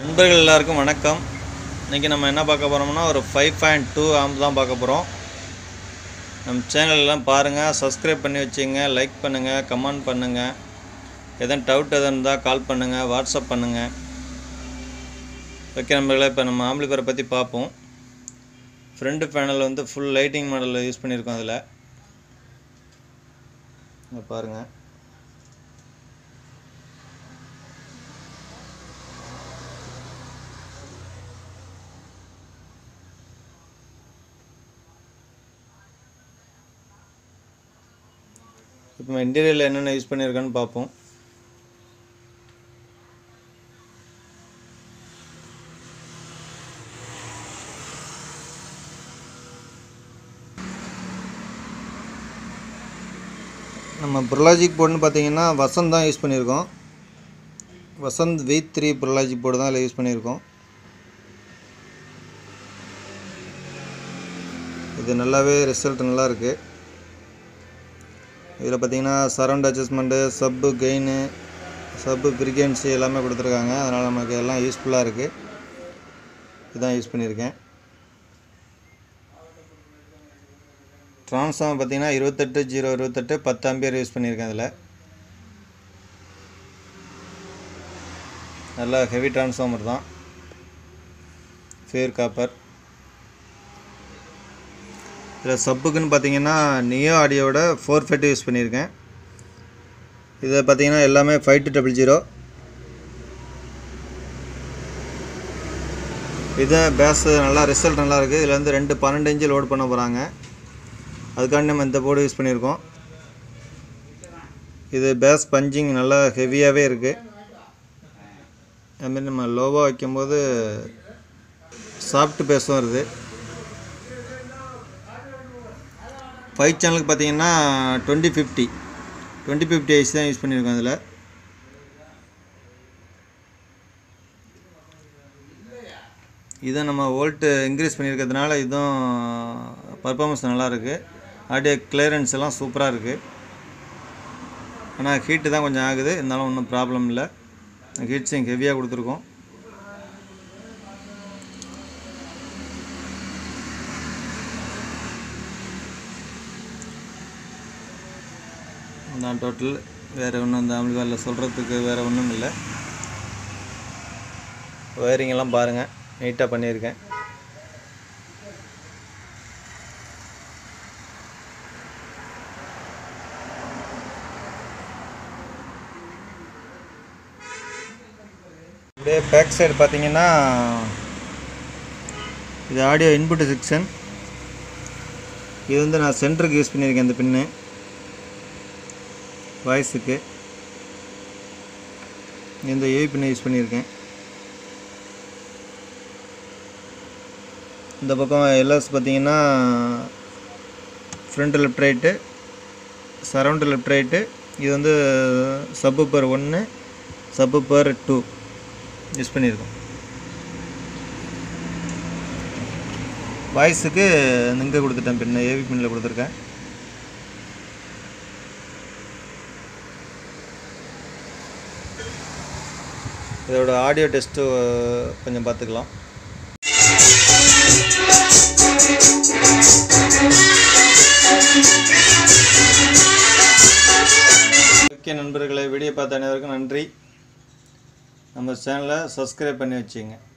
நண்பர்கள் எல்லாருக்கும் வணக்கம் இன்றைக்கி நம்ம என்ன பார்க்க போகிறோம்னா ஒரு ஃபைவ் பாயிண்ட் டூ ஆம்ப் தான் பார்க்க போகிறோம் நம்ம சேனல் எல்லாம் பாருங்கள் சப்ஸ்கிரைப் பண்ணி வச்சுங்க லைக் பண்ணுங்கள் கமெண்ட் பண்ணுங்கள் எதுவும் டவுட் எதுவும் இருந்தால் கால் பண்ணுங்கள் வாட்ஸ்அப் பண்ணுங்கள் ஓகே நண்பர்களே இப்போ நம்ம ஆம்பிளிஃபரை பற்றி பார்ப்போம் ஃப்ரண்ட் பேனல் வந்து ஃபுல் லைட்டிங் மாடலில் யூஸ் பண்ணியிருக்கோம் அதில் இங்கே பாருங்கள் இப்போ இன்டீரியரில் என்னென்ன யூஸ் பண்ணியிருக்கேன்னு பார்ப்போம் நம்ம புரலாஜிக் போர்டுன்னு பார்த்தீங்கன்னா வசந்த் தான் யூஸ் பண்ணியிருக்கோம் Vasanth V three pro logic board தான் அதில் யூஸ் பண்ணியிருக்கோம் இது நல்லாவே ரிசல்ட் நல்லா இருக்குது இதில் பார்த்தீங்கன்னா surround adjustment sub gain sub frequency எல்லாமே கொடுத்துருக்காங்க அதனால் நமக்கு எல்லாம் யூஸ்ஃபுல்லாக இருக்குது இதுதான் யூஸ் பண்ணியிருக்கேன் ட்ரான்ஸ்ஃபார்மர் பார்த்தீங்கன்னா இருபத்தெட்டு ஜீரோ இருபத்தெட்டு பத்து ஆம்பியர் யூஸ் பண்ணியிருக்கேன் அதில் நல்லா ஹெவி ட்ரான்ஸ்ஃபார்மர் தான் ஃபேர் காப்பர் இதில் சப்புக்குன்னு பார்த்தீங்கன்னா நியோ ஆடியோட ஃபோர் ஃபெட்டு யூஸ் பண்ணியிருக்கேன் இதை பார்த்தீங்கன்னா எல்லாமே ஃபைவ் டூ டபுள் ஜீரோ இது பேஸ் நல்லா ரிசல்ட் நல்லா இருக்குது இதில் வந்து ரெண்டு பன்னெண்டு இன்ச்சு லோட் பண்ண போகிறாங்க அதுக்காண்டி நம்ம இந்த போர்டு யூஸ் பண்ணியிருக்கோம் இது பேஸ் பஞ்சிங் நல்லா ஹெவியாகவே இருக்குது அதுமாரி நம்ம லோவாக வைக்கும்போது சாஃப்ட் பேஸும் வருது ஃபைவ் சேனலுக்கு பார்த்தீங்கன்னா twenty fifty twenty fifty ice தான் யூஸ் பண்ணியிருக்கோம் அதில் இதை நம்ம வோல்ட்டு இன்க்ரீஸ் பண்ணியிருக்கிறதுனால இதுவும் பர்ஃபார்மன்ஸ் நல்லா இருக்குது ஆடியோ கிளியரன்ஸ் எல்லாம் சூப்பராக இருக்குது ஆனால் ஹீட்டு தான் கொஞ்சம் ஆகுது இருந்தாலும் ஒன்றும் ப்ராப்ளம் இல்லை ஹீட் சிங் ஹெவியாக கொடுத்துருக்கோம் தான் டோட்டல் வேறு ஒன்றும் இந்த ஆம்பிளிஃபயரில் சொல்கிறதுக்கு வேறு ஒன்றும் இல்லை ஒயரிங் எல்லாம் பாருங்கள் நீட்டாக பண்ணியிருக்கேன் அப்படியே பேக் சைடு பார்த்தீங்கன்னா இது ஆடியோ இன்புட் செக்ஷன் இது வந்து நான் சென்டருக்கு யூஸ் பண்ணியிருக்கேன் இந்த பின்னு வாய்ஸுக்கு இந்த ஏவி பின்னை யூஸ் பண்ணியிருக்கேன் இந்த பக்கம் எல்எஸ் பார்த்தீங்கன்னா front left right surround left right இது வந்து சப்பு பர் ஒன்று சப்பு பர் டூ யூஸ் பண்ணியிருக்கோம் வாய்ஸுக்கு இங்கே கொடுத்துட்டேன் பின்ன ஏவி பின்னில் கொடுத்துருக்கேன் இதோட ஆடியோ டெஸ்ட்டு கொஞ்சம் பார்த்துக்கலாம் ஓகே நண்பர்களை வீடியோ பார்த்த அனைவருக்கும் நன்றி நம்ம சேனலை சப்ஸ்கிரைப் பண்ணி வச்சுங்க